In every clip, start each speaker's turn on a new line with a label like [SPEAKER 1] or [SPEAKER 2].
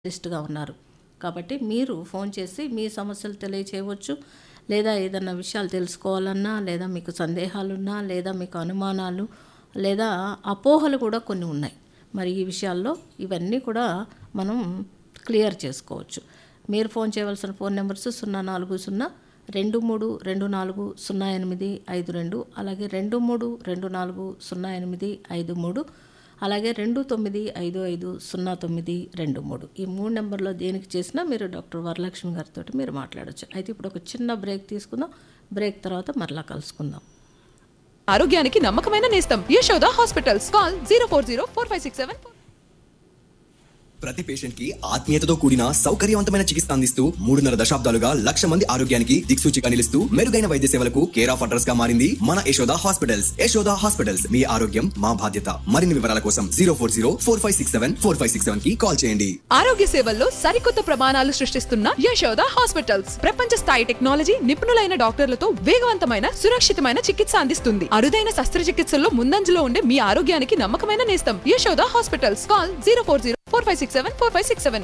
[SPEAKER 1] లిస్ట్గా ఉన్నారు కాబట్టి మీరు ఫోన్ చేసి మీ సమస్యలు తెలియచేయవచ్చు లేదా ఏదన్నా విషయాలు తెలుసుకోవాలన్నా లేదా మీకు సందేహాలున్నా లేదా మీకు అనుమానాలు లేదా అపోహలు కూడా కొన్ని ఉన్నాయి మరి ఈ విషయాల్లో ఇవన్నీ కూడా మనం క్లియర్ చేసుకోవచ్చు మీరు ఫోన్ చేయవలసిన ఫోన్ నెంబర్స్ సున్నా నాలుగు సున్నా రెండు మూడు రెండు నాలుగు సున్నా ఎనిమిది ఐదు రెండు అలాగే రెండు మూడు రెండు నాలుగు సున్నా ఎనిమిది ఐదు మూడు అలాగే రెండు తొమ్మిది ఐదు ఐదు సున్నా తొమ్మిది రెండు మూడు ఈ మూడు నెంబర్లో దేనికి చేసినా మీరు డాక్టర్ వరలక్ష్మి గారితో మీరు మాట్లాడొచ్చు అయితే ఇప్పుడు ఒక చిన్న బ్రేక్ తీసుకుందాం బ్రేక్ తర్వాత మరలా కలుసుకుందాం
[SPEAKER 2] ఆరోగ్యానికి నమ్మకమైన నేస్తం Yashoda hospitals call zero four zero four five six seven
[SPEAKER 3] ప్రతి పేషెంట్ కి ఆత్మీయతతో కూడిన సౌకర్యవంతమైన చికిత్స అందిస్తూ మూడున్నర దశాబ్దాలుగా లక్ష మంది ఆరోగ్యానికి దిక్సూచిగా నిలుస్తూ మెరుగైన వైద్య సేవలకు కేర్ ఆఫ్ అడ్రస్ గా మారింది మన యశోద హాస్పిటల్స్ యశోద హాస్పిటల్స్ మీ ఆరోగ్యం మా బాధ్యత మరిన్ని వివరాల కోసం zero four zero four five six seven four five six seven కి కాల్ చేయండి
[SPEAKER 2] ఆరోగ్య సేవల్లో సరికొత్త ప్రమాణాలు సృష్టిస్తున్న యశోద హాస్పిటల్స్ ప్రపంచ స్థాయి టెక్నాలజీ నిపుణులైన డాక్టర్లతో వేగవంతమైన సురక్షితమైన చికిత్స అందిస్తుంది అరుదైన శస్త్రచికిత్సల్లో ముందంజలో ఉండే మీ ఆరోగ్యానికి నమ్మకమైన నేస్తం Yashoda hospitals call zero four zero four five six seven four five six seven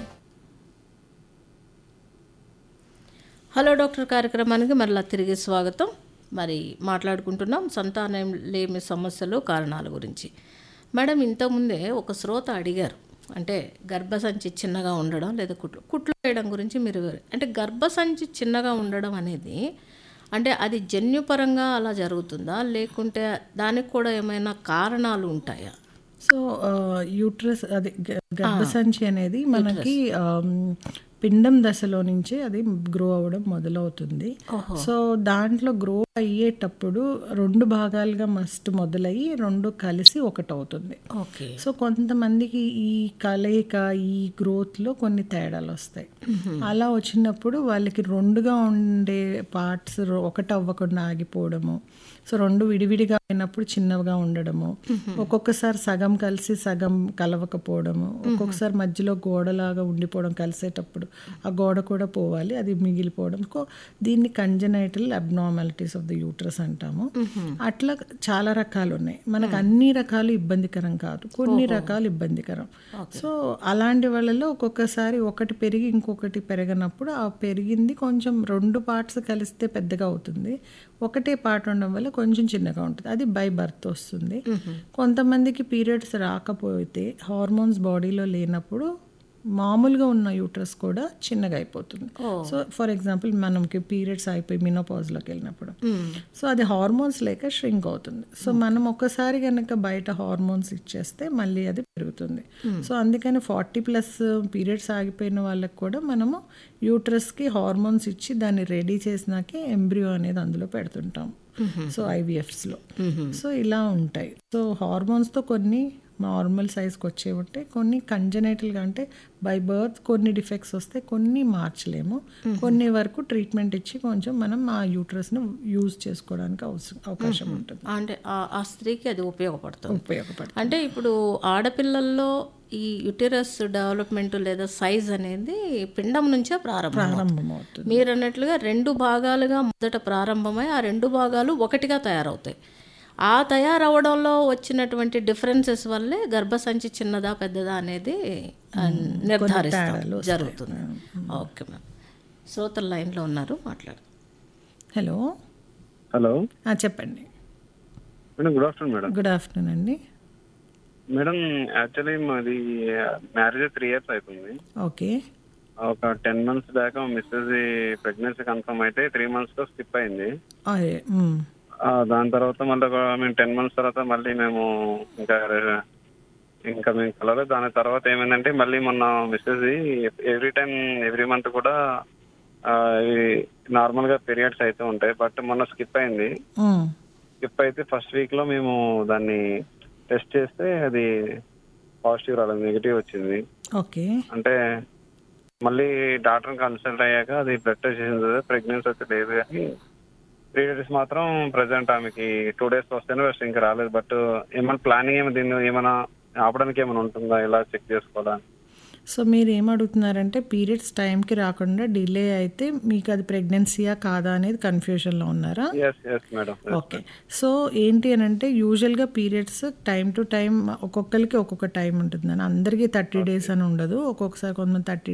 [SPEAKER 1] hello doctor కార్యక్రమానికి మరలా తిరిగి స్వాగతం మరి మాట్లాడుకుంటున్నాం సంతానం లేమి సమస్యలు కారణాల గురించి మేడం ఇంతకుముందే ఒక శ్రోత అడిగారు అంటే గర్భసంచి చిన్నగా ఉండడం లేదా కుట్లు కుట్లు వేయడం గురించి మీరు వివరి- అంటే గర్భసంచి చిన్నగా ఉండడం అనేది అంటే అది జన్యుపరంగా అలా జరుగుతుందా లేకుంటే దానికి కూడా ఏమైనా కారణాలు ఉంటాయా
[SPEAKER 4] సో యూట్రస్ అది గ- గర్భసంచి అనేది మనకి ఆమ్, పిండం దశలో నుంచే అది గ్రో అవ్వడం మొదలవుతుంది సో దాంట్లో గ్రో అయ్యేటప్పుడు రెండు భాగాలుగా మస్ట్ మొదలయ్యి రెండు కలిసి ఒకటి అవుతుంది
[SPEAKER 1] ఓకే
[SPEAKER 4] సో కొంతమందికి ఈ కలయిక ఈ గ్రోత్లో కొన్ని తేడాలు వస్తాయి అలా వచ్చినప్పుడు వాళ్ళకి రెండుగా ఉండే పార్ట్స్ ఒకటి అవ్వకుండా ఆగిపోవడము సో రెండు విడివిడిగా అయినప్పుడు చిన్నగా ఉండడము ఒక్కొక్కసారి సగం కలిసి సగం కలవకపోవడము ఒక్కొక్కసారి మధ్యలో గోడలాగా ఉండిపోవడం కలిసేటప్పుడు ఆ గోడ కూడా పోవాలి అది మిగిలిపోవడం కో- దీన్ని congenital abnormalities of the uterus అంటాము అట్లా చాలా రకాలు ఉన్నాయి మనకు అన్ని రకాలు ఇబ్బందికరం కాదు కొన్ని రకాలు ఇబ్బందికరం సో అలాంటి వాళ్ళలో ఒక్కొక్కసారి ఒకటి పెరిగి ఇంకొకటి పెరగనప్పుడు ఆ పెరిగింది కొంచెం రెండు పార్ట్స్ కలిస్తే పెద్దగా అవుతుంది ఒకటే పార్ట్ ఉండడం వల్ల కొంచెం చిన్నగా ఉంటుంది అది బై బర్త్ వస్తుంది కొంతమందికి పీరియడ్స్ రాకపోతే హార్మోన్స్ బాడీలో లేనప్పుడు మామూలుగా ఉన్న యూట్రస్ కూడా చిన్నగా అయిపోతుంది సో ఫర్ ఎగ్జాంపుల్ మనకి పీరియడ్స్ అయిపోయి మినోపాజ్లోకి వెళ్ళినప్పుడు సో అది హార్మోన్స్ లేక ష్రింక్ అవుతుంది సో మనం ఒక్కసారి కనుక బయట హార్మోన్స్ ఇచ్చేస్తే మళ్ళీ అది పెరుగుతుంది సో అందుకని ఫార్టీ ప్లస్ పీరియడ్స్ ఆగిపోయిన వాళ్ళకి కూడా మనము యూట్రస్కి హార్మోన్స్ ఇచ్చి దాన్ని రెడీ చేసినాకే ఎంబ్రియో అనేది అందులో పెడుతుంటాం సో ఐవీఎఫ్స్లో సో ఇలా ఉంటాయి సో హార్మోన్స్తో కొన్ని నార్మల్ సైజ్కి వచ్చే ఉంటాయి కొన్ని కంజనైటల్గా అంటే బై బర్త్ కొన్ని డిఫెక్ట్స్ వస్తే కొన్ని మార్చలేము కొన్ని వరకు ట్రీట్మెంట్ ఇచ్చి కొంచెం మనం ఆ యూట్రస్ను యూజ్ చేసుకోవడానికి అవసరం అవకాశం ఉంటుంది
[SPEAKER 1] అంటే ఆ- ఆ స్త్రీకి అది ఉపయోగపడుతుంది
[SPEAKER 4] ఉపయోగపడుతుంది
[SPEAKER 1] అంటే ఇప్పుడు ఆడపిల్లల్లో ఈ యుటెరస్ డెవలప్మెంట్ లేదా సైజ్ అనేది పిండం నుంచే ప్రారంభం
[SPEAKER 4] ప్రారంభమవుతుంది
[SPEAKER 1] మీరు అన్నట్లుగా రెండు భాగాలుగా మొదట ప్రారంభమై ఆ రెండు భాగాలు ఒకటిగా తయారవుతాయి ఆ తయారవడంలో వచ్చినటువంటి డిఫరెన్సెస్ వల్లే గర్భసంచి చిన్నదా పెద్దదా అనేది ఆ, నిర్ధారిస్తాం జరుగుతుంది ఓకే మ్యామ్ శ్రోతల లైన్లో ఉన్నారు మాట్లాడు
[SPEAKER 4] హలో
[SPEAKER 5] హలో
[SPEAKER 4] ఆ, చెప్పండి
[SPEAKER 5] madam good afternoon madam
[SPEAKER 4] good afternoon అండి
[SPEAKER 5] మేడం యాక్చువల్లీ మాది మ్యారేజ్ త్రీ ఇయర్స్ అవుతుంది
[SPEAKER 4] ఓకే
[SPEAKER 5] ఒక టెన్ మంత్స్ దాకా మిస్సెస్ ప్రెగ్నెన్సీ కన్ఫర్మ్ అయితే త్రీ మంత్స్ లో స్కిప్ అయింది
[SPEAKER 4] అదే మ్.
[SPEAKER 5] ఆ, దాని తర్వాత మళ్ళీ ఒక మేము టెన్ మంత్స్ తర్వాత మళ్ళీ మేము ఇంకా ఇంకా మేము కలవలేదు దాని తర్వాత ఏమైందంటే మళ్ళీ మొన్న Mrs every time every month కూడా నార్మల్ గా పీరియడ్స్ అయితే ఉంటాయి బట్ మొన్న స్కిప్ అయింది
[SPEAKER 4] మ్.
[SPEAKER 5] స్కిప్ అయితే ఫస్ట్ వీక్ లో మేము దాన్ని టెస్ట్ చేస్తే అది పాజిటివ్ రాలేదు నెగిటివ్ వచ్చింది
[SPEAKER 4] ఓకే
[SPEAKER 5] అంటే మళ్ళీ డాక్టర్ కన్సల్ట్ అయ్యాక అది బ్లడ్ టెస్ట్ చేసింది ప్రెగ్నెన్సీ అయితే లేదు కానీ త్రీ డేస్ మాత్రం ప్రెసెంట్ ఆమెకి టూ డేస్ వస్తేనే వస్తే ఇంకా రాలేదు బట్ ఏమైనా ప్లానింగ్ ఏమైనా దీన్ని ఏమైనా ఆపడానికి ఏమైనా ఉంటుందా ఇలా చెక్ చేసుకోవాలా
[SPEAKER 4] సో మీరు ఏం అడుగుతున్నారంటే పీరియడ్స్ టైంకి రాకుండా డిలే అయితే మీకు అది ప్రెగ్నెన్సీయా కాదా అనేది కన్ఫ్యూజన్లో ఉన్నారా
[SPEAKER 5] yes yes madam
[SPEAKER 4] okay so ఏంటి అని అంటే యూజువల్గా పీరియడ్స్ టైం టు టైం ఒక్కొక్కరికి ఒక్కొక్క టైం ఉంటుంది అందరికీ థర్టీ డేస్ అని ఉండదు ఒక్కొక్కసారి కొంతమంది థర్టీ